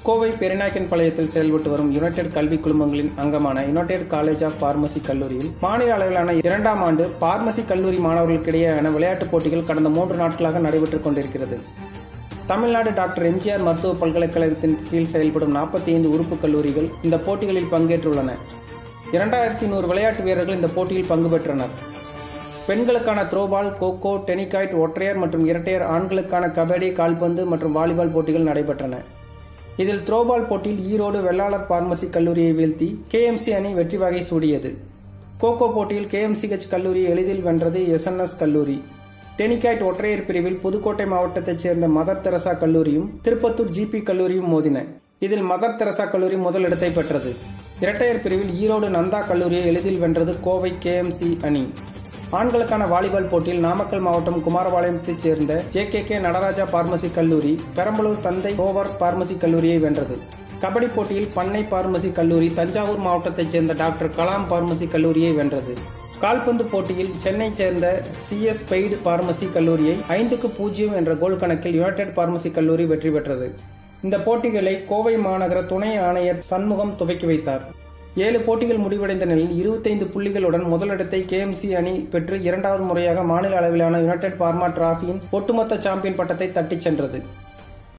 கோவை பெரியநாயக்கன்பாளையத்தில் செயல்பட்டு வரும் யுனைடெட் கல்வி குழுமங்களின் அங்கமான யுனைடெட் காலேஜ் ஆஃப் பார்மசி கல்லூரியில் மாநில அளவிலான இரண்டாம் ஆண்டு பார்மசி கல்லூரி மாணவர்களுக்கிடையேயான விளையாட்டுப் போட்டிகள் கடந்த மூன்று நாட்களாக நடைபெற்றுக் கொண்டிருக்கிறது தமிழ்நாடு டாக்டர் எம்ஜிஆர் மருத்துவ பல்கலைக்கழகத்தின் கீழ் செயல்படும் நாற்பத்தி ஐந்து உறுப்பு கல்லூரிகள் இந்த போட்டிகளில் பங்கேற்றுள்ளன இரண்டாயிரத்தி நூறு விளையாட்டு வீரர்கள் இந்த போட்டியில் பங்கு பெற்றனர் பெண்களுக்கான த்ரோபால் கோகோ டெனிகாய்ட் ஒற்றையர் மற்றும் இரட்டையர் ஆண்களுக்கான கபடி கால்பந்து மற்றும் வாலிபால் போட்டிகள் நடைபெற்றன இதில் த்ரோபால் போட்டியில் ஈரோடு வெள்ளாளர் பார்மசி கல்லூரியை வீழ்த்தி கேஎம்சி அணி வெற்றி வகை சூடியது கோகோ போட்டியில் கேஎம்சிஹெச் கல்லூரியை எளிதில் வென்றது எஸ்என்எஸ் கல்லூரி டெனிகாய்ட் ஒற்றையர் பிரிவில் புதுக்கோட்டை மாவட்டத்தைச் சேர்ந்த மதர் தெரசா கல்லூரியும் திருப்பத்தூர் ஜிபி கல்லூரியும் மோதின இதில் மதர் தெரசா கல்லூரி முதலிடத்தை பெற்றது இரட்டையர் பிரிவில் ஈரோடு நந்தா கல்லூரியை எளிதில் வென்றது கோவை கேஎம்சி அணி ஆண்களுக்கான வாலிபால் போட்டியில் நாமக்கல் மாவட்டம் குமாரபாளையத்தைச் சேர்ந்த J K K Nataraja pharmacy கல்லூரி பெரம்பலூர் தந்தை ஓவர் பார்மசி கல்லூரியை வென்றது கபடி போட்டியில் பண்ணை பார்மசி கல்லூரி தஞ்சாவூர் மாவட்டத்தைச் சேர்ந்த டாக்டர் கலாம் பார்மசி கல்லூரியை வென்றது கால்பந்து போட்டியில் சென்னை சேர்ந்த சிஎஸ் பெய்டு பார்மசி கல்லூரியை ஐந்துக்கு பூஜ்ஜியம் என்ற கோல் கணக்கில் யுனைடெட் பார்மசி கல்லூரி வெற்றி பெற்றது இந்த போட்டிகளை கோவை மாநகர துணை ஆணையர் சண்முகம் துவக்கி வைத்தார் ஏழு போட்டிகள் முடிவடைந்த நிலையில் இருபத்தைந்து புள்ளிகளுடன் முதலிடத்தை கேஎம்சி அணி பெற்று இரண்டாவது முறையாக மாநில அளவிலான யுனைடெட் பார்மா டிராபியின் ஒட்டுமொத்த சாம்பியன் பட்டத்தை தட்டிச் சென்றது